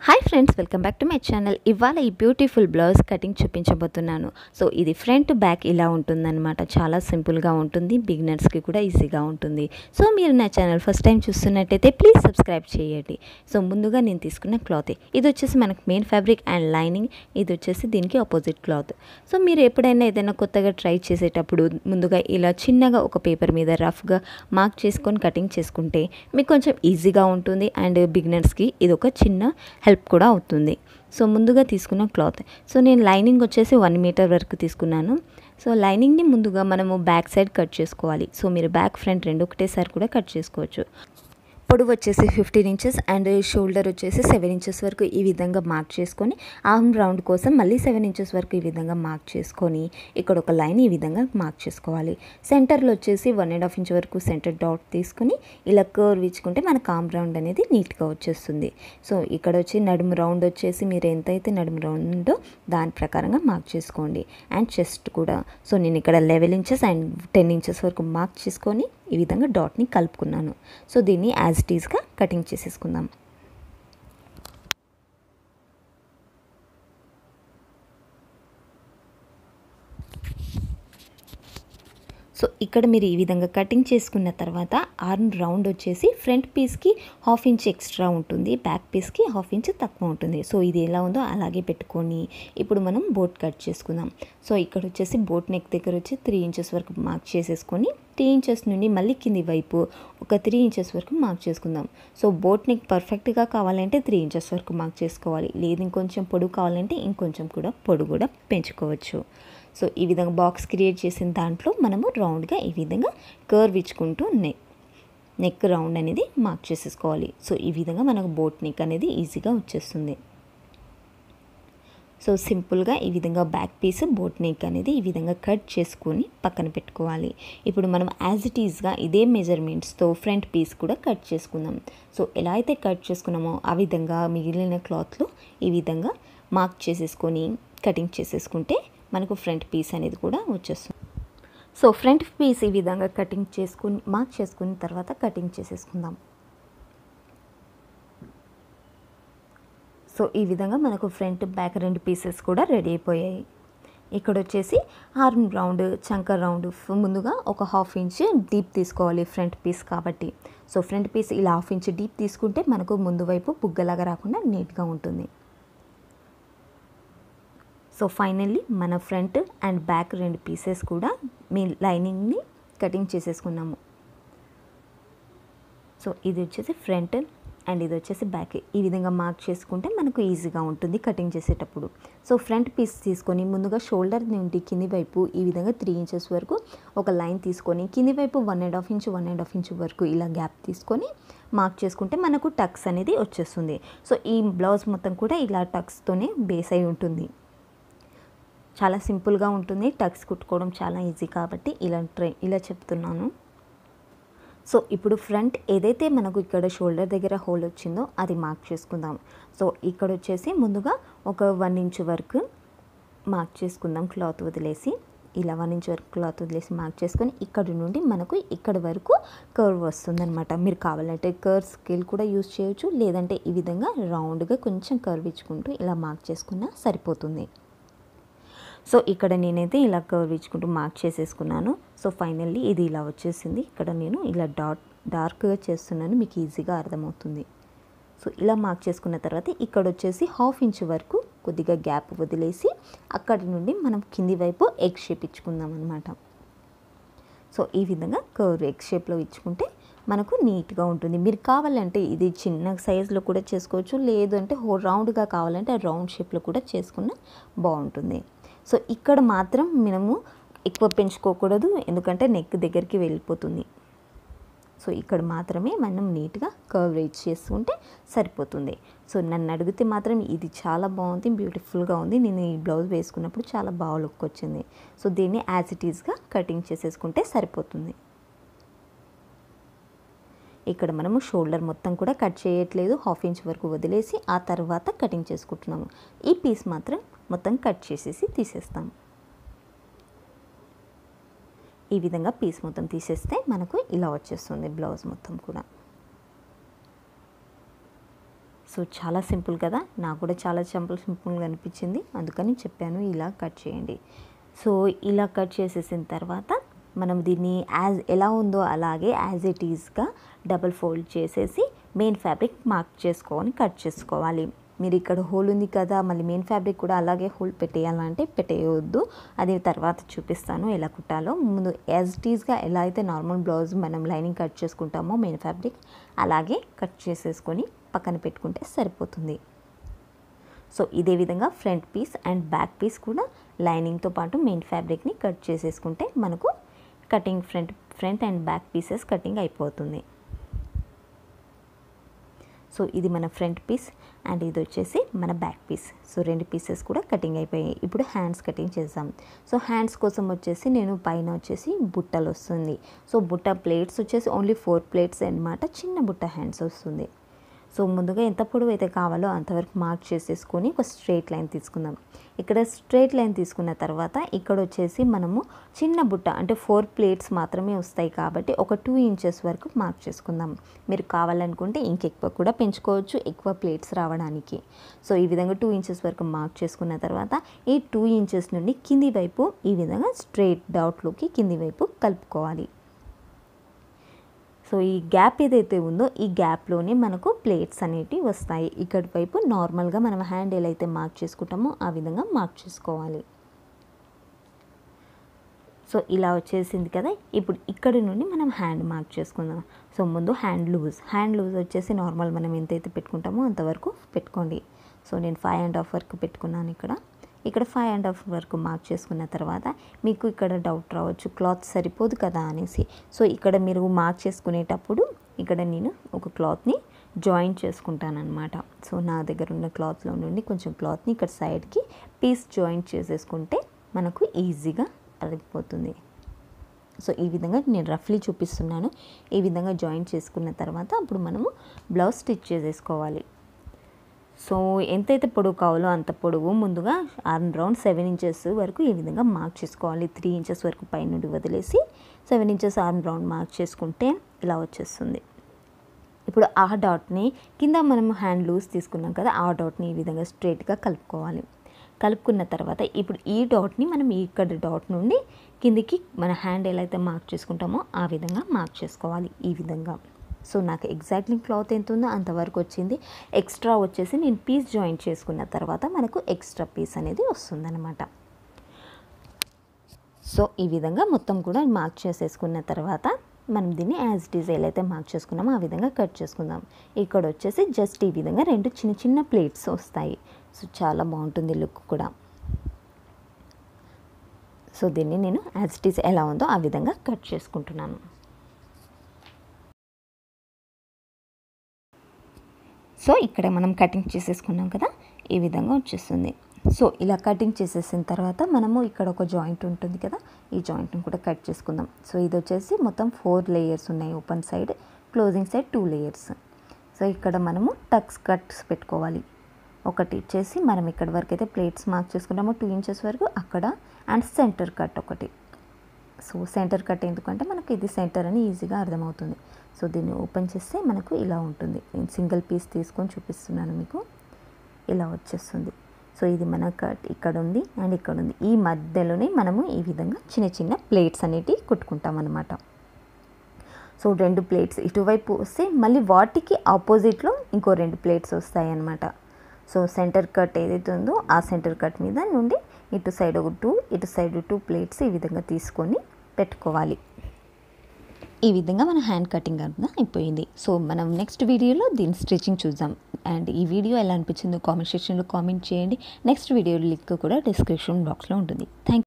hi friends welcome back to my channel ఇవాళ ఈ beautiful blouse cutting చూపించబోతున్నాను so ఇది ఫ్రంట్ బ్యాక్ ఇలా ఉంటుందన్నమాట చాలా సింపుల్గా ఉంటుంది బిగినర్స్కి కూడా ఈజీగా ఉంటుంది సో మీరు నా ఛానల్ ఫస్ట్ టైం చూస్తున్నట్టయితే ప్లీజ్ సబ్స్క్రైబ్ చేయండి సో ముందుగా నేను తీసుకున్న క్లాత్ ఇది వచ్చేసి మనకు మెయిన్ ఫ్యాబ్రిక్ అండ్ లైనింగ్ ఇది వచ్చేసి దీనికి ఆపోజిట్ క్లాత్ సో మీరు ఎప్పుడైనా ఏదైనా కొత్తగా ట్రై చేసేటప్పుడు ముందుగా ఇలా చిన్నగా ఒక పేపర్ మీద రఫ్గా మార్క్ చేసుకొని కటింగ్ చేసుకుంటే మీకు కొంచెం ఈజీగా ఉంటుంది అండ్ బిగినర్స్కి ఇది ఒక చిన్న హెల్ప్ కూడా అవుతుంది సో ముందుగా తీసుకున్న క్లాత్ సో నేను లైనింగ్ వచ్చేసి వన్ మీటర్ వరకు తీసుకున్నాను సో లైనింగ్ని ముందుగా మనము బ్యాక్ సైడ్ కట్ చేసుకోవాలి సో మీరు బ్యాక్ ఫ్రంట్ రెండు ఒకటేసారి కూడా కట్ చేసుకోవచ్చు పొడవు వచ్చేసి ఫిఫ్టీన్ ఇంచెస్ అండ్ షోల్డర్ వచ్చేసి సెవెన్ ఇంచెస్ వరకు ఈ విధంగా మార్క్ చేసుకొని ఆర్మ్ రౌండ్ కోసం మళ్ళీ సెవెన్ ఇంచెస్ వరకు ఈ విధంగా మార్క్ చేసుకొని ఇక్కడ ఒక లైన్ ఈ విధంగా మార్క్ చేసుకోవాలి సెంటర్లో వచ్చేసి వన్ అండ్ హాఫ్ ఇంచ్ వరకు సెంటర్ డాట్ తీసుకొని ఇలా కర్వ్ ఇచ్చుకుంటే మనకు ఆర్మ్ రౌండ్ అనేది నీట్గా వచ్చేస్తుంది సో ఇక్కడ వచ్చి నడుము రౌండ్ వచ్చేసి మీరు ఎంతైతే నడుము రౌండ్ ఉందో దాని ప్రకారంగా మార్క్ చేసుకోండి అండ్ చెస్ట్ కూడా సో నేను ఇక్కడ eleven inches and ten inches వరకు మార్క్ చేసుకొని ఈ విధంగా డాట్ని కలుపుకున్నాను సో దీన్ని యాజ్ ఇట్ ఈస్గా కటింగ్ చేసేసుకుందాం సో ఇక్కడ మీరు ఈ విధంగా కటింగ్ చేసుకున్న తర్వాత ఆర్మ్ రౌండ్ వచ్చేసి ఫ్రంట్ పీస్కి హాఫ్ ఇంచ్ ఎక్స్ట్రా ఉంటుంది బ్యాక్ పీస్కి హాఫ్ ఇంచ్ తక్కువ ఉంటుంది సో ఇది ఎలా ఉందో అలాగే పెట్టుకొని ఇప్పుడు మనం బోట్ కట్ చేసుకుందాం సో ఇక్కడ వచ్చేసి బోట్ నెక్ దగ్గర వచ్చి త్రీ ఇంచెస్ వరకు మార్క్ చేసేసుకొని త్రీ ఇంచెస్ నుండి మళ్ళీ కింది వైపు ఒక త్రీ ఇంచెస్ వరకు మార్క్ చేసుకుందాం సో బోట్ నెక్ పర్ఫెక్ట్గా కావాలంటే త్రీ ఇంచెస్ వరకు మార్క్ చేసుకోవాలి లేదు ఇంకొంచెం పొడుగు కావాలంటే ఇంకొంచెం కూడా పొడుగు కూడా పెంచుకోవచ్చు సో ఈ విధంగా బాక్స్ క్రియేట్ చేసిన దాంట్లో మనము రౌండ్గా ఈ విధంగా కర్వ్ ఇచ్చుకుంటూ నెక్ నెక్ రౌండ్ అనేది మార్క్ చేసేసుకోవాలి సో ఈ విధంగా మనకు బోట్ నెక్ అనేది ఈజీగా వచ్చేస్తుంది సో సింపుల్గా ఈ విధంగా బ్యాక్ పీస్ బోట్ నెక్ అనేది ఈ విధంగా కట్ చేసుకొని పక్కన పెట్టుకోవాలి ఇప్పుడు మనం యాజ్ ఇట్ ఈజ్గా ఇదే మెజర్మెంట్స్తో ఫ్రంట్ పీస్ కూడా కట్ చేసుకుందాం సో ఎలా అయితే కట్ చేసుకున్నామో ఆ విధంగా మిగిలిన క్లాత్లో ఈ విధంగా మార్క్ చేసేసుకొని కటింగ్ చేసేసుకుంటే మనకు ఫ్రంట్ పీస్ అనేది కూడా వచ్చేస్తుంది సో ఫ్రంట్ పీస్ ఈ విధంగా కటింగ్ చేసుకుని మార్క్ చేసుకున్న తర్వాత కటింగ్ చేసేసుకుందాం సో ఈ విధంగా మనకు ఫ్రంట్ బ్యాక్ రెండు పీసెస్ కూడా రెడీ అయిపోయాయి ఇక్కడ వచ్చేసి ఆర్మ్ రౌండ్ చంక రౌండ్ ముందుగా ఒక హాఫ్ ఇంచ్ డీప్ తీసుకోవాలి ఫ్రంట్ పీస్ కాబట్టి సో ఫ్రంట్ పీస్ ఇలా హాఫ్ ఇంచ్ డీప్ తీసుకుంటే మనకు ముందు వైపు బుగ్గలాగా రాకుండా నీట్గా ఉంటుంది సో ఫైనల్లీ మన ఫ్రంట్ అండ్ బ్యాక్ రెండు పీసెస్ కూడా మీ లైనింగ్ని కటింగ్ చేసేసుకున్నాము సో ఇది వచ్చేసి ఫ్రంట్ అండ్ ఇది వచ్చేసి బ్యాక్ ఈ విధంగా మార్క్ చేసుకుంటే మనకు ఈజీగా ఉంటుంది కటింగ్ చేసేటప్పుడు సో ఫ్రంట్ పీస్ తీసుకొని ముందుగా షోల్డర్ నుండి కింది వైపు ఈ విధంగా త్రీ ఇంచెస్ వరకు ఒక లైన్ తీసుకొని కింది వైపు one and half inch one and half inch వరకు ఇలా గ్యాప్ తీసుకొని మార్క్ చేసుకుంటే మనకు టక్స్ అనేది వచ్చేస్తుంది సో ఈ బ్లౌజ్ మొత్తం కూడా ఇలా టక్స్తోనే బేస్ అయి ఉంటుంది చాలా సింపుల్గా ఉంటుంది టక్స్ కుట్టుకోవడం చాలా ఈజీ కాబట్టి ఇలా ట్రై ఇలా చెప్తున్నాను సో ఇప్పుడు ఫ్రంట్ ఏదైతే మనకు ఇక్కడ షోల్డర్ దగ్గర హోల్ వచ్చిందో అది మార్క్ చేసుకుందాం సో ఇక్కడ వచ్చేసి ముందుగా ఒక వన్ ఇంచ్ వరకు మార్క్ చేసుకుందాం క్లాత్ వదిలేసి ఇలా వన్ ఇంచ్ వరకు క్లాత్ వదిలేసి మార్క్ చేసుకొని ఇక్కడ నుండి మనకు ఇక్కడ వరకు కర్వ్ వస్తుందన్నమాట మీరు కావాలంటే కర్వ్ స్కేల్ కూడా యూజ్ చేయొచ్చు లేదంటే ఈ విధంగా రౌండ్గా కొంచెం కర్వ్ ఇచ్చుకుంటూ ఇలా మార్క్ చేసుకున్నా సరిపోతుంది సో ఇక్కడ నేనైతే ఇలా కర్వ్ ఇచ్చుకుంటూ మార్క్ చేసేసుకున్నాను సో ఫైనల్లీ ఇది ఇలా వచ్చేసింది ఇక్కడ నేను ఇలా డాట్ డార్క్గా చేస్తున్నాను మీకు ఈజీగా అర్థమవుతుంది సో ఇలా మార్క్ చేసుకున్న తర్వాత ఇక్కడ వచ్చేసి హాఫ్ ఇంచ్ వరకు కొద్దిగా గ్యాప్ వదిలేసి అక్కడి నుండి మనం కింది వైపు ఎగ్ షేప్ ఇచ్చుకుందాం అనమాట సో ఈ విధంగా కర్వ్ ఎగ్ షేప్లో ఇచ్చుకుంటే మనకు నీట్గా ఉంటుంది మీరు కావాలంటే ఇది చిన్న సైజులో కూడా చేసుకోవచ్చు లేదు అంటే హో రౌండ్గా కావాలంటే రౌండ్ షేప్లో కూడా చేసుకున్న బాగుంటుంది సో ఇక్కడ మాత్రం మనము ఎక్కువ పెంచుకోకూడదు ఎందుకంటే నెక్ దగ్గరికి వెళ్ళిపోతుంది సో ఇక్కడ మాత్రమే మనం నీట్గా కవరేజ్ చేసుకుంటే సరిపోతుంది సో నన్ను అడిగితే మాత్రం ఇది చాలా బాగుంది బ్యూటిఫుల్గా ఉంది నేను ఈ బ్లౌజ్ వేసుకున్నప్పుడు చాలా బాగా లుక్ వచ్చింది సో దీన్ని యాజ్ ఇట్ ఈస్గా కటింగ్ చేసేసుకుంటే సరిపోతుంది ఇక్కడ మనము షోల్డర్ మొత్తం కూడా కట్ చేయట్లేదు హాఫ్ ఇంచ్ వరకు వదిలేసి ఆ తర్వాత కటింగ్ చేసుకుంటున్నాము ఈ పీస్ మాత్రం మొత్తం కట్ చేసేసి తీసేస్తాము ఈ విధంగా పీస్ మొత్తం తీసేస్తే మనకు ఇలా వచ్చేస్తుంది బ్లౌజ్ మొత్తం కూడా సో చాలా సింపుల్ కదా నాకు కూడా చాలా సింపుల్ సింపుల్గా అనిపించింది అందుకని చెప్పాను ఇలా కట్ చేయండి సో ఇలా కట్ చేసేసిన తర్వాత మనం దీన్ని యాజ్ ఎలా ఉందో అలాగే యాజ్ ఇట్ ఈజ్గా డబల్ ఫోల్డ్ చేసేసి మెయిన్ ఫ్యాబ్రిక్ మార్క్ చేసుకొని కట్ చేసుకోవాలి మీరు ఇక్కడ హోల్ ఉంది కదా మళ్ళీ మెయిన్ ఫ్యాబ్రిక్ కూడా అలాగే హోల్ పెట్టేయాలంటే పెట్టేయవద్దు అది తర్వాత చూపిస్తాను ఎలా కుట్టాలో ముందు యాజ్ ఇట్ ఈజ్గా ఎలా అయితే నార్మల్ బ్లౌజ్ మనం లైనింగ్ కట్ చేసుకుంటామో మెయిన్ ఫ్యాబ్రిక్ అలాగే కట్ చేసేసుకొని పక్కన పెట్టుకుంటే సరిపోతుంది సో ఇదే విధంగా front piece and back piece కూడా లైనింగ్తో పాటు మెయిన్ ఫ్యాబ్రిక్ని కట్ చేసేసుకుంటే మనకు cutting front front and back pieces cutting అయిపోతుంది సో ఇది మన ఫ్రంట్ పీస్ అండ్ ఇది వచ్చేసి మన బ్యాక్ పీస్ సో రెండు పీసెస్ కూడా కటింగ్ అయిపోయాయి ఇప్పుడు హ్యాండ్స్ కటింగ్ చేద్దాం సో హ్యాండ్స్ కోసం వచ్చేసి నేను పైన వచ్చేసి బుట్టలు వస్తుంది సో బుట్ట ప్లేట్స్ వచ్చేసి ఓన్లీ ఫోర్ ప్లేట్స్ అన్నమాట చిన్న బుట్ట హ్యాండ్స్ వస్తుంది సో ముందుగా ఎంత పొడవు అయితే కావాలో అంతవరకు మార్క్ చేసేసుకొని ఒక స్ట్రైట్ లైన్ తీసుకుందాం ఇక్కడ స్ట్రైట్ లైన్ తీసుకున్న తర్వాత ఇక్కడ వచ్చేసి మనము చిన్న బుట్ట అంటే ఫోర్ ప్లేట్స్ మాత్రమే వస్తాయి కాబట్టి ఒక టూ ఇంచెస్ వరకు మార్క్ చేసుకుందాం మీరు కావాలనుకుంటే ఇంకెక్కువ కూడా పెంచుకోవచ్చు ఎక్కువ ప్లేట్స్ రావడానికి సో ఈ విధంగా టూ ఇంచెస్ వరకు మార్క్ చేసుకున్న తర్వాత ఈ టూ ఇంచెస్ నుండి కింది వైపు ఈ విధంగా స్ట్రైట్ డౌట్లోకి కింది వైపు కలుపుకోవాలి సో ఈ గ్యాప్ ఏదైతే ఉందో ఈ గ్యాప్లోనే మనకు ప్లేట్స్ అనేటివి వస్తాయి ఇక్కడి వైపు నార్మల్గా మనం హ్యాండ్ ఎలా అయితే మార్క్ చేసుకుంటామో ఆ విధంగా మార్క్ చేసుకోవాలి సో ఇలా వచ్చేసింది కదా ఇప్పుడు ఇక్కడి నుండి మనం హ్యాండ్ మార్క్ చేసుకుందాం సో ముందు హ్యాండ్ లూజ్ హ్యాండ్ లూజ్ వచ్చేసి నార్మల్ మనం ఎంతైతే పెట్టుకుంటామో అంతవరకు పెట్టుకోండి సో నేను ఫైవ్ అండ్ హాఫ్ వరకు పెట్టుకున్నాను ఇక్కడ ఇక్కడ ఫైవ్ అండ్ హాఫ్ వరకు మార్క్ చేసుకున్న తర్వాత మీకు ఇక్కడ డౌట్ రావచ్చు క్లాత్ సరిపోదు కదా అనేసి సో ఇక్కడ మీరు మార్క్ చేసుకునేటప్పుడు ఇక్కడ నేను ఒక క్లాత్ని జాయింట్ చేసుకుంటాను అనమాట సో నా దగ్గర ఉన్న క్లాత్లో నుండి కొంచెం క్లాత్ని ఇక్కడ సైడ్కి పీస్ జాయింట్ చేసేసుకుంటే మనకు ఈజీగా అరిగిపోతుంది సో ఈ విధంగా నేను రఫ్లీ చూపిస్తున్నాను ఈ విధంగా జాయింట్ చేసుకున్న తర్వాత అప్పుడు మనము బ్లౌజ్ స్టిచ్ చేసేసుకోవాలి సో ఎంతైతే పొడవు కావాలో అంత పొడవు ముందుగా ఆర్మ్ రౌండ్ సెవెన్ ఇంచెస్ వరకు ఈ విధంగా మార్క్ చేసుకోవాలి త్రీ ఇంచెస్ వరకు పైనుండి వదిలేసి seven inches arm round mark చేసుకుంటే ఇలా వచ్చేస్తుంది ఇప్పుడు ఆ డాట్ని కింద మనం హ్యాండ్ లూజ్ తీసుకున్నాం కదా ఆ డాట్ని ఈ విధంగా స్ట్రైట్గా కలుపుకోవాలి కలుపుకున్న తర్వాత ఇప్పుడు ఈ డాట్ని మనం ఇక్కడ డాట్ నుండి కిందికి మన హ్యాండ్ ఎలా అయితే మార్క్ చేసుకుంటామో ఆ విధంగా మార్క్ చేసుకోవాలి ఈ విధంగా సో నాకు ఎగ్జాక్ట్లీ క్లాత్ ఎంత ఉందో అంతవరకు వచ్చింది ఎక్స్ట్రా వచ్చేసి నేను పీస్ జాయింట్ చేసుకున్న తర్వాత మనకు ఎక్స్ట్రా పీస్ అనేది వస్తుందన్నమాట సో ఈ విధంగా మొత్తం కూడా మార్క్ చేసేసుకున్న తర్వాత మనం దీన్ని యాజ్ ఇట్ ఈజ్ ఎలా అయితే మార్క్ చేసుకున్నామో ఆ విధంగా కట్ చేసుకుందాం ఇక్కడ వచ్చేసి జస్ట్ ఈ విధంగా రెండు చిన్న చిన్న ప్లేట్స్ వస్తాయి సో చాలా బాగుంటుంది లుక్ కూడా సో దీన్ని నేను యాజ్ ఇట్ ఈజ్ ఎలా ఉందో ఆ విధంగా కట్ చేసుకుంటున్నాను సో ఇక్కడ మనం కటింగ్ చేసేసుకున్నాం కదా ఈ విధంగా వచ్చేస్తుంది సో ఇలా కటింగ్ చేసేసిన తర్వాత మనము ఇక్కడ ఒక జాయింట్ ఉంటుంది కదా ఈ జాయింట్ని కూడా కట్ చేసుకుందాం సో ఇది వచ్చేసి మొత్తం ఫోర్ లేయర్స్ ఉన్నాయి open side closing side two layers so ఇక్కడ మనము టక్స్ కట్స్ పెట్టుకోవాలి ఒకటి ఇచ్చేసి మనం ఇక్కడ వరకు అయితే ప్లేట్స్ మార్క్ చేసుకున్నాము టూ ఇంచెస్ వరకు అక్కడ అండ్ సెంటర్ కట్ ఒకటి సో సెంటర్ కట్ ఎందుకంటే మనకు ఇది సెంటర్ అని ఈజీగా అర్థమవుతుంది సో దీన్ని ఓపెన్ చేస్తే మనకు ఇలా ఉంటుంది నేను సింగిల్ పీస్ తీసుకొని చూపిస్తున్నాను మీకు ఇలా వచ్చేస్తుంది సో ఇది మన కట్ ఇక్కడ ఉంది అండ్ ఇక్కడ ఉంది ఈ మధ్యలోనే మనము ఈ విధంగా చిన్న చిన్న ప్లేట్స్ అనేటివి కుట్టుకుంటాం అనమాట సో రెండు ప్లేట్స్ ఇటువైపు వస్తే మళ్ళీ వాటికి ఆపోజిట్లో ఇంకో రెండు ప్లేట్స్ వస్తాయి అన్నమాట సో సెంటర్ కట్ ఏదైతే ఉందో ఆ సెంటర్ కట్ మీద నుండి ఇటు సైడ్ ఒక టూ ఇటు సైడ్ టూ ప్లేట్స్ ఈ విధంగా తీసుకొని పెట్టుకోవాలి ఈ విధంగా మన హ్యాండ్ కటింగ్ అంతా అయిపోయింది సో మనం నెక్స్ట్ వీడియోలో దీని స్టిచ్చింగ్ చూద్దాం అండ్ ఈ వీడియో ఎలా అనిపించిందో కామెంట్ సెక్షన్లో కామెంట్ చేయండి నెక్స్ట్ వీడియో లింక్ కూడా డిస్క్రిప్షన్ బాక్స్లో ఉంటుంది థ్యాంక్